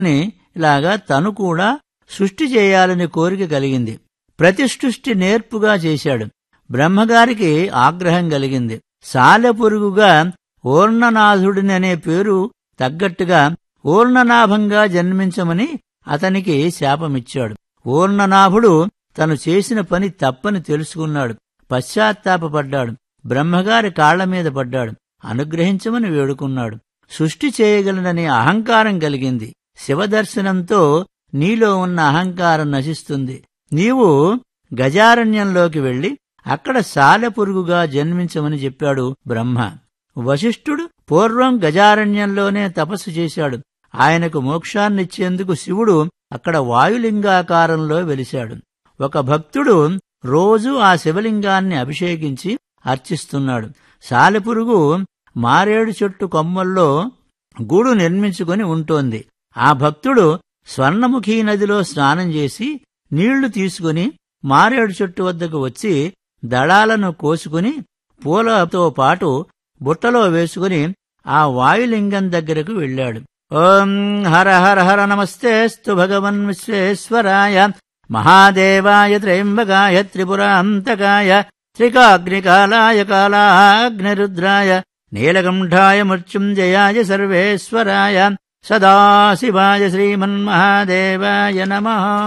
అని ఇలాగా తను కూడా సృష్టి చేయాలని కోరిక కలిగింది ప్రతి సృష్టి నేర్పుగా చేశాడు బ్రహ్మగారికి ఆగ్రహం కలిగింది సాలెపురుగుగా ఓర్ణనాథుడిని అనే పేరు తగ్గట్టుగా ఓర్ణనాభంగా జన్మించమని అతనికి శాపమిచ్చాడు ఓర్ణనాభుడు తను చేసిన పని తప్పని తెలుసుకున్నాడు పశ్చాత్తాపపడ్డాడు బ్రహ్మగారి కాళ్ల మీద పడ్డాడు అనుగ్రహించమని వేడుకున్నాడు సృష్టి చేయగలననే అహంకారం కలిగింది శివదర్శనంతో నీలో ఉన్న అహంకారం నశిస్తుంది నీవు గజారణ్యంలోకి వెళ్లి అక్కడ సాలెపురుగుగా జన్మించమని చెప్పాడు బ్రహ్మ వశిష్ఠుడు పూర్వం గజారణ్యంలోనే తపస్సు చేశాడు ఆయనకు మోక్షాన్నిచ్చేందుకు శివుడు అక్కడ వాయులింగాకారంలో వెలిశాడు ఒక భక్తుడు రోజూ ఆ శివలింగాన్ని అభిషేకించి అర్చిస్తున్నాడు సాలెపురుగు మారేడు చెట్టు కొమ్మల్లో గూడు నిర్మించుకుని ఉంటోంది ఆ భక్తుడు స్వర్ణముఖీ నదిలో స్నానం చేసి నీళ్లు తీసుకుని మారేడు చెట్టు వద్దకు వచ్చి దళాలను కోసుకుని పూలతో పాటు బుట్టలో వేసుకుని ఆ వాయులింగం దగ్గరకు వెళ్ళాడు ఓం హర హర హర నమస్తేస్తు భగవన్ విశ్వేశ్వరాయ మహాదేవాయ త్రయంబకాయ త్రిపురాంతకాయ త్రికాగ్నికాలాయ కాలాగ్నిరుద్రాయ నీలకంఠాయ మృత్యుంజయాయ సర్వేశ్వరాయ సదాశివాయ శ్రీమన్మహాదేవాయ నమ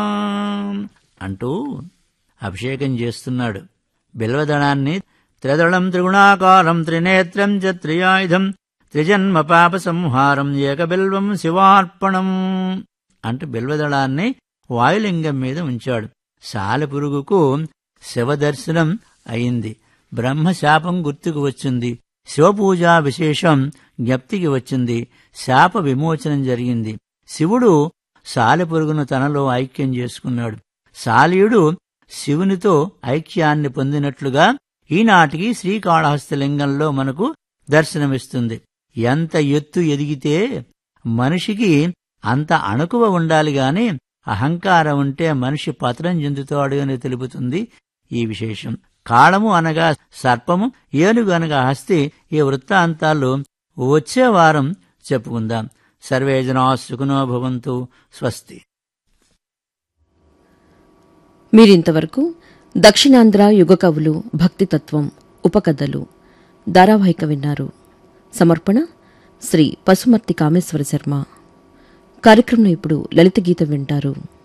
అంటూ అభిషేకం చేస్తున్నాడు బిల్వదళాన్ని త్రిదళం త్రిగుణాకారం త్రినేత్రం చ త్రియాయుధం త్రిజన్మ పాప సంహారం ఏకబిల్వం శివార్పణం అంటూ బిల్వదళాన్ని వాయులింగం మీద ఉంచాడు సాలెపురుగుకు శివదర్శనం అయింది బ్రహ్మశాపం గుర్తుకు వచ్చింది శివపూజా విశేషం జ్ఞప్తికి వచ్చింది శాప విమోచనం జరిగింది శివుడు సాలెపురుగును తనలో ఐక్యం చేసుకున్నాడు సాలీయుడు శివునితో ఐక్యాన్ని పొందినట్లుగా ఈనాటికి శ్రీకాళహస్తిలింగంలో మనకు దర్శనమిస్తుంది ఎంత ఎత్తు ఎదిగితే మనిషికి అంత అణకువ ఉండాలి గాని అహంకారం ఉంటే మనిషి పతనం చెందుతాడు అని తెలుపుతుంది ఈ విశేషం కాళము అనగా సర్పము ఏనుగు అనగా హస్తి ఈ వృత్తాంతాలు వచ్చే వారం చెప్పుకుందాం సర్వే జనా సుఖనో భవంతు స్వస్తి మీరింతవరకు దక్షిణాంధ్ర యుగ కవులు భక్తితత్వం ఉపకథలు ధారావాహిక విన్నారు సమర్పణ శ్రీ పశుమర్తి కామేశ్వర శర్మ కార్యక్రమం ఇప్పుడు లలిత గీతం వింటారు